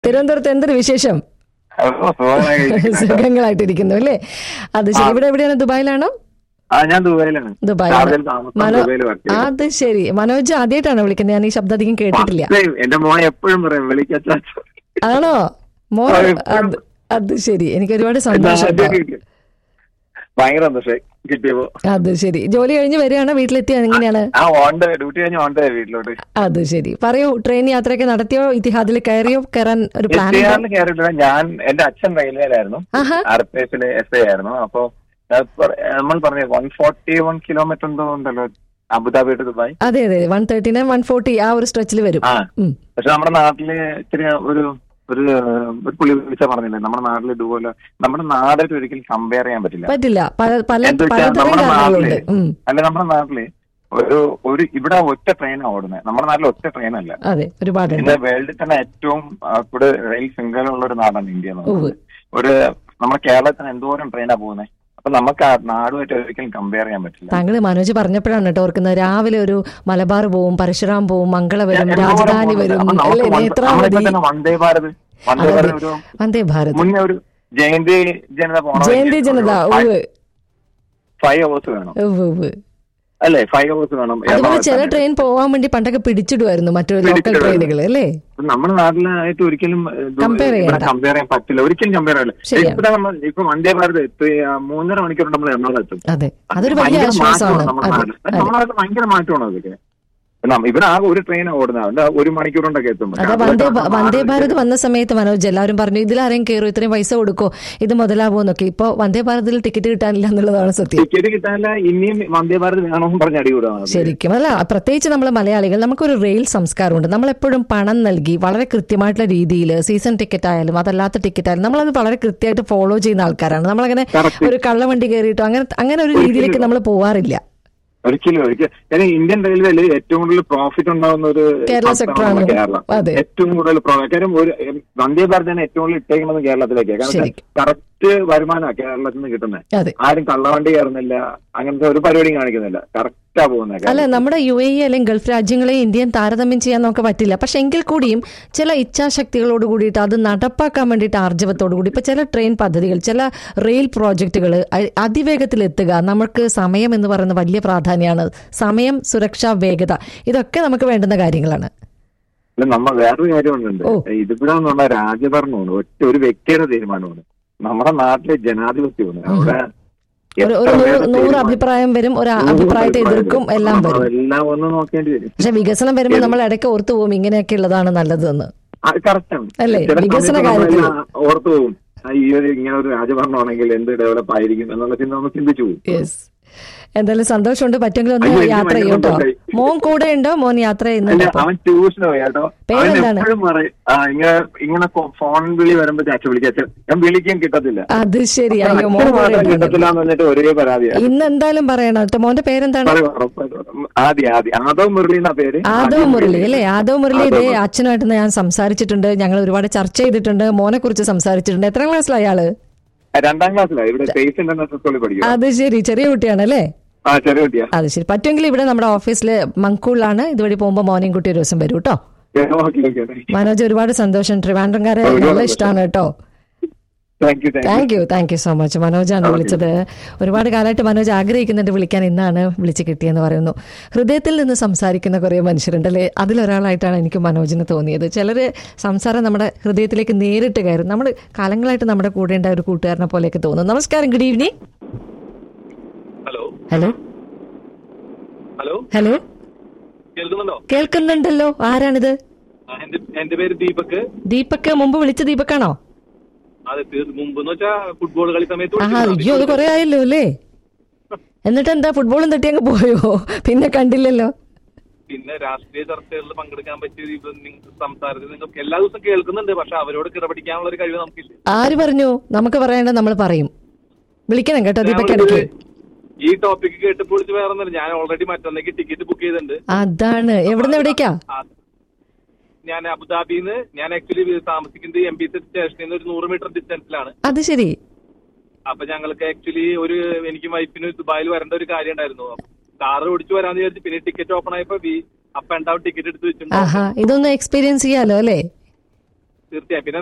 തിരുവനന്തപുരത്ത് എന്തൊരു വിശേഷം അപ്പൊ സുഖമായിരിക്കുന്നു. സുഖങ്ങളായിട്ടിരിക്കുന്നു അല്ലേ അത് ശരി ഇവിടെ എവിടെയാണ് ദുബായിലാണോ ആ ഞാൻ ദുബായിലാണ് ദുബായിലാണ് ഷാർജയിൽ താമസം മനോ ദുബായിൽ വർക്ക് ചെയ്യുന്നു. അത് ശരി മനോജ് ആദ്യമായിട്ടാണോ വിളിക്കുന്നത് ഞാൻ ഈ ശബ്ദം അധികം കേട്ടിട്ടില്ല ഫസ്റ്റ് ടൈം എന്റെ മോൻ എപ്പോഴും പറയും വിളിക്കച്ചാ ആണോ മോ ആ, എപ്പോഴും. അത് അത് ശരി എനിക്ക് ഒരുപാട് സന്തോഷം കേട്ടോ. ഭയങ്കര സന്തോഷം കിട്ടിയപ്പോ അത് ശരി ജോലി കഴിഞ്ഞ് വരികയാണോ വീട്ടിലെത്തിയ എങ്ങനെയാണ് ആ ഓൺ ഡേ ഡ്യൂട്ടി കഴിഞ്ഞ് ഓൺ ഡേ വീട്ടിലോട്ട് അത് ശരി പറയൂ ട്രെയിൻ യാത്രയൊക്കെ നടത്തിയോ ഇതിഹാദിൽ കയറിയോ കയറാൻ ഒരു പ്ലാൻ എത്തിയാറിൽ കയറിയിട്ടില്ല ഞാൻ എന്റെ അച്ഛൻ റെയിൽവേയിലായിരുന്നു ആഹാ ആർപിഎഫിലെ എസ് ഐ ആയിരുന്നു അപ്പൊ അത് പറ- നമ്മൾ പറഞ്ഞു വൺ ഫോർട്ടി വൺ കിലോമീറ്റർ എന്തോ ഉണ്ടല്ലോ അബുദാബി ടു ദുബായ് അതെ അതെ one thirty nine one forty ആ ഒരു സ്ട്രെച്ചിൽ വരും ആ ഉം. പക്ഷെ നമ്മുടെ നാട്ടില് ഇത്തിരി ഒരു ഒരു ഒരു പുള്ളി വിളിച്ചാ പറഞ്ഞില്ലേ നമ്മുടെ നാട്ടിൽ ഇതുപോലെ നമ്മുടെ നാടായിട്ട് ഒരിക്കലും കമ്പയർ ചെയ്യാൻ പറ്റില്ല പറ്റില്ല പല പല എന്താ വെച്ചാ പലതരം നമ്മുടെ കാരണങ്ങളുണ്ട് നാട്ടില് ഉം. അല്ല നമ്മുടെ നാട്ടില് ഒരു ഒരു ഇവിടെ ഒറ്റ ട്രെയിനാണ് ഓടുന്നത് നമ്മുടെ നാട്ടിൽ ഒറ്റ ട്രെയിൻ അല്ല അതെ ഒരുപാടുണ്ട് ഇന്ന് വേൾഡിൽ തന്നെ ഏറ്റവും ആ, ഇവിടെ റെയിൽ ശൃംഖലയുള്ള ഒരു നാടാണ് ഇന്ത്യ എന്ന് പറയുന്നത്. ഉവ്വ്. ഒരു നമ്മുടെ കേരളത്തിന് എന്തോരം ട്രെയിനാ പോകുന്നത് അപ്പൊ നമുക്ക് ആ നാടുമായിട്ട് ഒരിക്കലും കമ്പയർ ചെയ്യാൻ പറ്റില്ല താങ്കൾ മനോജ് പറഞ്ഞപ്പോഴാണ് കേട്ടോ ഓർക്കുന്നത് രാവിലെ ഒരു മലബാർ പോവും പരശുറാം പോവും മംഗള വരും എന്തോരം രാജധാനി പോകുന്നുണ്ട്. വരും അപ്പൊ നമുക്ക് അല്ലേ വന്ദേ- നേത്രാവതി നമ്മളിപ്പോ തന്നെ വന്ദേ ഭാരത് വന്ദേ അതെ. ഭാരത് ഒരു വന്ദേ ഭാരത് മുന്നേ ഒരു ജയന്തി ജനത പോകണം ജയന്തി ജനത ഉവ് ഫൈവ് അവേഴ്സ് വേണം ഉവ് ഉവ് അല്ലേ ഫൈവ് അവേഴ്സ് വേണം അതുപോലെ എറണാകുളത്ത് ചില തന്നെ. ട്രെയിൻ പോവാൻ വേണ്ടി പണ്ടൊക്കെ പിടിച്ചിടുമായിരുന്നു മറ്റൊരു ലോക്കൽ പിടിച്ചിടുമായിരുന്നു. ട്രെയിനുകൾ അല്ലേ ഇപ്പൊ നമ്മുടെ നാട്ടിലായിട്ട് ഒരിക്കലും Compare ചെയ്യണ്ട. കമ്പയർ ചെയ്യാൻ പറ്റില്ല ഒരിക്കലും കമ്പയർ ചെയ്യില്ല ശരിയാണ്. ഇവിടെ നമ്മൾ ഇപ്പൊ വന്ദേ ഭാരത് എത്തി ആ, മൂന്നര മണിക്കൂർ നമ്മൾ എറണാകുളം എത്തും അതെ അതൊരു വലിയ ഭയങ്കര ആശ്വാസമാണ് മാറ്റമാണ് നമ്മുടെ അതെ നാട്ടിൽ അതെ നമ്മുടെ നാട്ടിൽ ഭയങ്കര മാറ്റമാണ് അതൊക്കെ നമ്മ- ഇവിടെ ആകെ ഒരു ട്രെയിൻ ഓടുന്നത് അതുകൊണ്ട് ഒരു മണിക്കൂർ കൊണ്ടൊക്കെ എത്തും അതെ വന്ദേ ഭ- വന്ദേ ഭാരത് വന്ന സമയത്ത് മനോജ് എല്ലാവരും പറഞ്ഞു ഇതിലാരെയും കയറും ഇത്രയും പൈസ കൊടുക്കോ ഇത് മുതലാവുമെന്നൊക്കെ ഇപ്പൊ വന്ദേ ഭാരതിൽ ടിക്കറ്റ് കിട്ടാനില്ല എന്നുള്ളതാണ് സത്യം ടിക്കറ്റ് കിട്ടാനില്ല ഇനിയും വന്ദേ ഭാരത് വേണമെന്ന് പറഞ്ഞ് അടികൂടാണ് ശരിക്കും അല്ല പ്രത്യേകിച്ച് നമ്മൾ മലയാളികൾ നമുക്കൊരു റെയിൽ സംസ്കാരമുണ്ട് നമ്മളെപ്പോഴും പണം നൽകി വളരെ കൃത്യമായിട്ടുള്ള രീതിയിൽ സീസൺ ടിക്കറ്റ് ആയാലും അതല്ലാത്ത ടിക്കറ്റ് ആയാലും നമ്മളത് വളരെ കൃത്യമായിട്ട് ഫോളോ ചെയ്യുന്ന ആൾക്കാരാണ് നമ്മളങ്ങനെ Correct. ഒരു കള്ളവണ്ടി കയറിയിട്ടോ അങ്ങനെ അങ്ങനെ ഒരു രീതിയിലേക്ക് നമ്മൾ പോവാറില്ല ഒരിക്കലും ഒരിക്കലും കാരണം ഇന്ത്യൻ റെയിൽവേയിൽ ഏറ്റവും കൂടുതൽ പ്രോഫിറ്റ് ഉണ്ടാകുന്ന ഒരു കേരള സംസ്ഥാനമാണ് സെക്ടറാണ്. കേരളം അതെ. ഏറ്റവും കൂടുതൽ pro- കാര്യം ഒരു വന്ദേ ഭാരതാണ് ഏറ്റവും കൂടുതൽ ഇട്ടേക്കുന്നത് കേരളത്തിലേക്ക് കാരണം ശരിക്കും. കറക്റ്റ് വരുമാനമാണ് കേരളത്തിൽ നിന്ന് കിട്ടുന്നത് അതെ ആരും കള്ളവണ്ടി കയറുന്നില്ല അങ്ങനത്തെ ഒരു പരിപാടിയും കാണിക്കുന്നില്ല കറക്റ്റാ പോകുന്നത് അല്ല നമ്മുടെ യു എ ഇ അല്ലെങ്കിൽ ഗൾഫ് രാജ്യങ്ങളെ ഇന്ത്യൻ താരതമ്യം ചെയ്യാൻ നമുക്ക് പറ്റില്ല പക്ഷെ എങ്കിൽ കൂടിയും ചില ഇച്ഛാശക്തികളോട് കൂടിയിട്ട് അത് നടപ്പാക്കാൻ വേണ്ടിയിട്ട് ആർജവത്തോടു കൂടി ഇപ്പൊ ചില ട്രെയിൻ പദ്ധതികൾ ചില റെയിൽ പ്രോജക്റ്റുകൾ അതിവേഗത്തിൽ എത്തുക നമുക്ക് സമയം എന്ന് പറയുന്ന വലിയ പ്രാധാന്യമാണ് സമയം സുരക്ഷ വേഗത ഇതൊക്കെ നമുക്ക് വേണ്ടുന്ന കാര്യങ്ങളാണ് അല്ല നമ്മ വേറൊരു കാര്യമുണ്ട് ഓ. ഇതിവിടെ നിന്നുള്ള രാജഭരണമാണ് ഒറ്റ ഒരു വ്യക്തിയുടെ തീരുമാനമാണ് നമ്മുടെ നാട്ടിലെ ജനാധിപത്യമാണ് അവിടെ ഒരു ഒരു എത്ര നൂറ് പേരുടെ നൂറ് തീരുമാനം. അഭിപ്രായം വരും ഒരു നൂറ് അഭിപ്രായത്തെ അഭിപ്രായം എതിർക്കും വരും. എല്ലാം ആ, വരും എല്ലാം ഒന്ന് നോക്കേണ്ടി വരും പക്ഷെ വികസനം വരുമ്പോൾ നമ്മൾ ഇടയ്ക്ക് ഓർത്തു പോകും ഇങ്ങനെയൊക്കെ ഉള്ളതാണ് നല്ലതെന്ന് കറക്റ്റാണ് അല്ലേ? ചില വികസന സമയത്ത് കാര്യത്തിൽ. നമ്മളെല്ലാം ഓർത്തു പോകും ആ, ഈ ഒരു ഇങ്ങനെ ഒരു രാജഭരണമാണെങ്കിൽ എന്ത് ഡെവലപ്പ് ആയിരിക്കും എന്നുള്ള ചിന്ത നമ്മൾ ചിന്തിച്ചു പോകും യെസ് എന്തായാലും സന്തോഷമുണ്ട് പറ്റുമെങ്കിൽ ഒന്ന് അയ്യോ, എനിക്ക് യാത്ര ഭയങ്കര ചെയ്യും കേട്ടോ സന്തോഷായി. മോൻ കൂടെ ഉണ്ടോ മോൻ യാത്ര അല്ല ചെയ്യുന്നുണ്ടോ അവൻ ട്യൂഷന് പോയി കേട്ടോ അവൻ പേരെന്താണ്? എപ്പോഴും പറയും ആ ഇങ്ങനെ ഇങ്ങനെ ഫോ- ഫോൺ വിളി വരുമ്പോ അച്ഛൻ വിളിക്കും അച്ഛൻ ഞാൻ വിളിക്കാൻ കിട്ടത്തില്ല അത് ശരി അയ്യോ അച്ഛന് മോൻ കൂടെ മാത്രം ഉണ്ടെന്ന്. കിട്ടത്തില്ല എന്ന് പറഞ്ഞിട്ട് ഒരേ പരാതിയാണ് ഇന്ന് എന്തായാലും പറയണം കേട്ടോ മോന്റെ പേരെന്താണ് പറയൂ, ഉറപ്പായിട്ടും. ആദ്യം ആദ്യം ആദവ് മുരളി എന്നാ പേര് ആദവ് മുരളി അല്ലേ ആദവ് മുരളി ആദവ് ഇതേ മുരളി. അച്ഛനുമായിട്ട് ഞാൻ സംസാരിച്ചിട്ടുണ്ട് ഞങ്ങൾ ഒരുപാട് ചർച്ച ചെയ്തിട്ടുണ്ട് മോനെ കുറിച്ച് സംസാരിച്ചിട്ടുണ്ട് എത്ര ക്ലാസ്സിലാ അയാള് ആ, രണ്ടാം ക്ലാസ്സിലാണ് ഇവിടെ സ്പേസ് ഇന്റർനാഷണൽ സ്കൂളിൽ പഠിക്കും അത് ശരി ചെറിയ കുട്ടിയാണല്ലേ ആ ചെറിയ കുട്ടിയാ അത് ശരി പറ്റുമെങ്കിൽ ഇവിടെ നമ്മുടെ ഓഫീസിൽ മങ്കൂളിലാണ് ഇതുവഴി പോകുമ്പോൾ മോർണിംഗ് കുട്ടി ഒരു ദിവസം വരും കേട്ടോ ഓക്കെ ഓക്കെ മനോജ് ഒരുപാട് സന്തോഷം ട്രിവാൻഡ്രംകാരെ നല്ല ഇഷ്ടമാണ് കേട്ടോ thank you thank you thank you thank you so much മനോജാണ് വിളിച്ചത് ഒരുപാട് കാലമായിട്ട് മനോജ് ആഗ്രഹിക്കുന്നുണ്ട് വിളിക്കാൻ ഇന്നാണ് വിളിച്ച് കിട്ടിയെന്ന് പറയുന്നു ഹൃദയത്തിൽ നിന്ന് സംസാരിക്കുന്ന കുറേ മനുഷ്യരുണ്ട് അല്ലേ അതിലൊരാളായിട്ടാണ് എനിക്ക് മനോജിന് തോന്നിയത് ചിലർ സംസാരം നമ്മുടെ ഹൃദയത്തിലേക്ക് നേരിട്ട് കയറും നമ്മൾ കാലങ്ങളായിട്ട് നമ്മുടെ കൂടെ ഉണ്ടായ ഒരു കൂട്ടുകാരനെ പോലെയൊക്കെ തോന്നുന്നു നമസ്കാരം good evening hello hello hello hello കേൾക്കുന്നുണ്ടോ കേൾക്കുന്നുണ്ടല്ലോ ആരാണിത് ആ, എന്റെ എന്റെ പേര് ദീപക് ദീപക് മുമ്പ് വിളിച്ച ദീപക്കാണോ അതെ തീർ- മുമ്പ് എന്ന് വെച്ചാ ഫുട്ബോൾ കളി സമയത്ത് ആഹാ വിളിച്ചതാണ്. അയ്യോ അത് കുറെ ആയല്ലോ അല്ലേ എന്നിട്ട് എന്താ ഫുട്ബോളും തട്ടി അങ്ങ് പോയോ പിന്നെ കണ്ടില്ലല്ലോ പിന്നെ രാഷ്ട്രീയ ചർച്ചകളിൽ പങ്കെടുക്കാൻ പറ്റിയ രീതിയിൽ നിങ്ങൾ സംസാരത്തിൽ നിങ്ങൾക്ക് എല്ലാ ദിവസവും കേൾക്കുന്നുണ്ട് പക്ഷെ അവരോട് കിടപിടിക്കാനുള്ള ഒരു കഴിവ് നമുക്കില്ല ആര് പറഞ്ഞു നമുക്ക് പറയേണ്ടത് നമ്മൾ പറയും വിളിക്കണം കേട്ടോ ദീപക് ഇടയ്ക്ക് ഈ ടോപ്പിക് കേട്ടപ്പോൾ വിളിച്ച് വേറെ ഒന്നുമില്ല ഞാൻ ഓൾറെഡി മറ്റന്നേക്ക് ടിക്കറ്റ് ബുക്ക് ചെയ്തിട്ടുണ്ട് അതാണ് എവിടുന്ന് എവിടേക്കാ ആ, ഞാൻ അബുദാബിന്ന് ഞാൻ ആക്ച്വലി താമസിക്കുന്നത് എം ബി സി സ്റ്റേഷനിൽ നിന്ന് ഒരു നൂറ് മീറ്റർ ഡിസ്റ്റൻസിലാണ് അത് ശരി അപ്പൊ ഞങ്ങൾക്ക് ആക്ച്വലി ഒരു എനിക്ക് വൈഫിന് ദുബായിൽ വരേണ്ട ഒരു കാര്യം ഉണ്ടായിരുന്നു കാർ ഓടിച്ചു വരാന്ന് വിചാരിച്ചു പിന്നെ ടിക്കറ്റ് ഓപ്പൺ ആയപ്പോ we up and down ticket എടുത്ത് വെച്ചിട്ടുണ്ട് ആഹാ ഇതൊന്ന് എക്സ്പീരിയൻസ് ചെയ്യാലോ അല്ലേ തീർച്ചയായും പിന്നെ